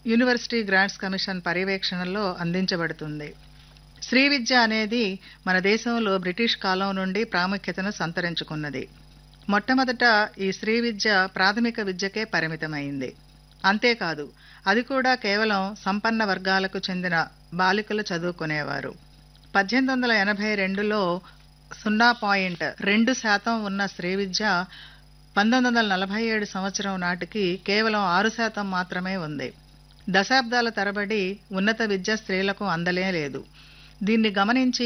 university grants commission పర్యవేక్షణలో అందించబడుతుంది శ్రీ విద్య అనేది మన దేశంలో బ్రిటిష్ కాలం నుండి ప్రాముఖ్యతను సంతరించుకున్నది మొట్టమొదట ఈ శ్రీ విద్య ప్రాథమిక విద్యకే పరిమితమైంది అంతేకాదు అది కూడా కేవలం సంపన్న వర్గాలకు చెందిన బాలికలు చదువుకునేవారు పద్దెనిమిది వందల ఎనభై రెండులో సున్నా పాయింట్ రెండు శాతం ఉన్న శ్రీ విద్య పంతొమ్మిది వందల నలభై ఏడు సంవత్సరం నాటికి కేవలం ఆరు శాతం మాత్రమే ఉంది దశాబ్దాల తరబడి ఉన్నత విద్య స్త్రీలకు అందలే లేదు దీన్ని గమనించి